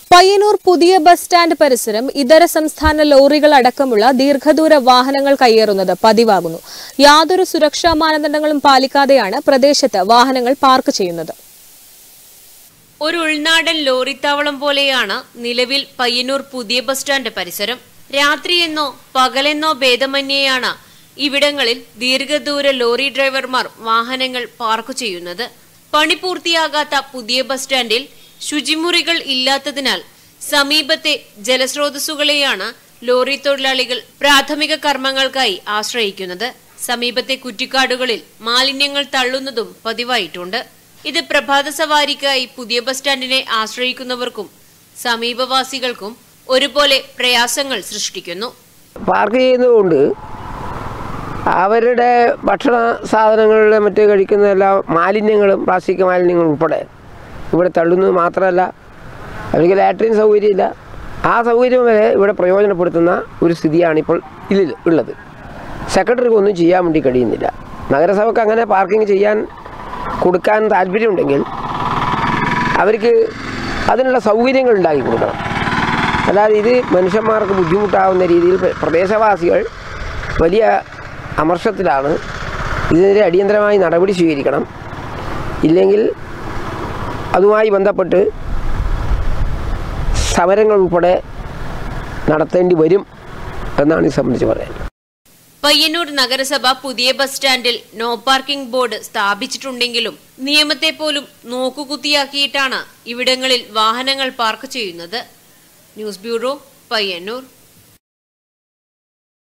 പയ്യന്നൂർ പുതിയ bus stand പരിസരം ഇതര സംസ്ഥാന ലോറികൾ അടക്കമുള്ള ദീർഘദൂര വാഹനങ്ങൾ കയ്യേറുന്നത് പതിവാകുന്നു യാതൊരു സുരക്ഷാ മാനദണ്ഡങ്ങളും പാലിക്കാതെയാണ് പ്രദേശത്ത് വാഹനങ്ങൾ പാർക്ക് ചെയ്യുന്നത് ഒരു ഉൾനാടൻ ലോറിത്താവളം പോലെയാണ് നിലവിൽ പയ്യന്നൂർ പുതിയ ബസ് സ്റ്റാൻഡ് പരിസരം രാത്രിയെന്നോ പകലെന്നോ ഭേദമന്യേയാണ് ഇവിടങ്ങളിൽ ദീർഘദൂര ലോറി ഡ്രൈവർമാർ വാഹനങ്ങൾ പാർക്ക് ചെയ്യുന്നത് പണി പൂർത്തിയാകാത്ത പുതിയ ബസ് സ്റ്റാൻഡിൽ ശുചിമുറികൾ ഇല്ലാത്തതിനാൽ സമീപത്തെ ജലസ്രോതസ്സുകളെയാണ് ലോറി തൊഴിലാളികൾ പ്രാഥമിക കർമ്മങ്ങൾക്കായി ആശ്രയിക്കുന്നത് സമീപത്തെ കുറ്റിക്കാടുകളിൽ മാലിന്യങ്ങൾ തള്ളുന്നതും പതിവായിട്ടുണ്ട് ഇത് പ്രഭാത സവാരിക്കായി പുതിയ ബസ് സ്റ്റാൻഡിനെ ആശ്രയിക്കുന്നവർക്കും സമീപവാസികൾക്കും ഒരുപോലെ പ്രയാസങ്ങൾ സൃഷ്ടിക്കുന്നു പാർക്ക് ചെയ്യുന്നതുകൊണ്ട് അവരുടെ ഭക്ഷണ സാധനങ്ങളുടെ മറ്റ് കഴിക്കുന്ന എല്ലാ മാലിന്യങ്ങളും പ്ലാസ്റ്റിക് മാലിന്യങ്ങളും ഉൾപ്പെടെ ഇവിടെ തള്ളുന്നത് മാത്രമല്ല അവർക്ക് ലാട്രിൻ സൗകര്യമില്ല ആ സൗകര്യം വരെ ഇവിടെ പ്രയോജനപ്പെടുത്തുന്ന ഒരു സ്ഥിതിയാണ് ഇപ്പോൾ ഇതിൽ ഉള്ളത് സെക്രട്ടറിക്ക് ഒന്നും ചെയ്യാൻ വേണ്ടി കഴിയുന്നില്ല നഗരസഭയ്ക്ക് അങ്ങനെ പാർക്കിംഗ് ചെയ്യാൻ കൊടുക്കാൻ താല്പര്യമുണ്ടെങ്കിൽ അവർക്ക് അതിനുള്ള സൗകര്യങ്ങൾ ഉണ്ടാക്കി കൊടുക്കണം അല്ലാതെ ഇത് മനുഷ്യന്മാർക്ക് ബുദ്ധിമുട്ടാവുന്ന രീതിയിൽ പ്ര- പ്രദേശവാസികൾ വലിയ അമർഷത്തിലാണ് ഇതിനെതിരെ അടിയന്തരമായി നടപടി സ്വീകരിക്കണം ഇല്ലെങ്കിൽ അതുമായി ബന്ധപ്പെട്ട് സമരങ്ങൾ ഉൾപ്പെടെ നടത്തേണ്ടി വരും എന്നാണ് ഇത് സംബന്ധിച്ച് പറയാൻ പയ്യന്നൂർ നഗരസഭ പുതിയ ബസ് സ്റ്റാൻഡിൽ നോ പാർക്കിംഗ് ബോർഡ് സ്ഥാപിച്ചിട്ടുണ്ടെങ്കിലും നിയമത്തെ പോലും നോക്കുകുത്തിയാക്കിയിട്ടാണ് ഇവിടങ്ങളിൽ വാഹനങ്ങൾ പാർക്ക് ചെയ്യുന്നത് ന്യൂസ് ബ്യൂറോ പയ്യന്നൂർ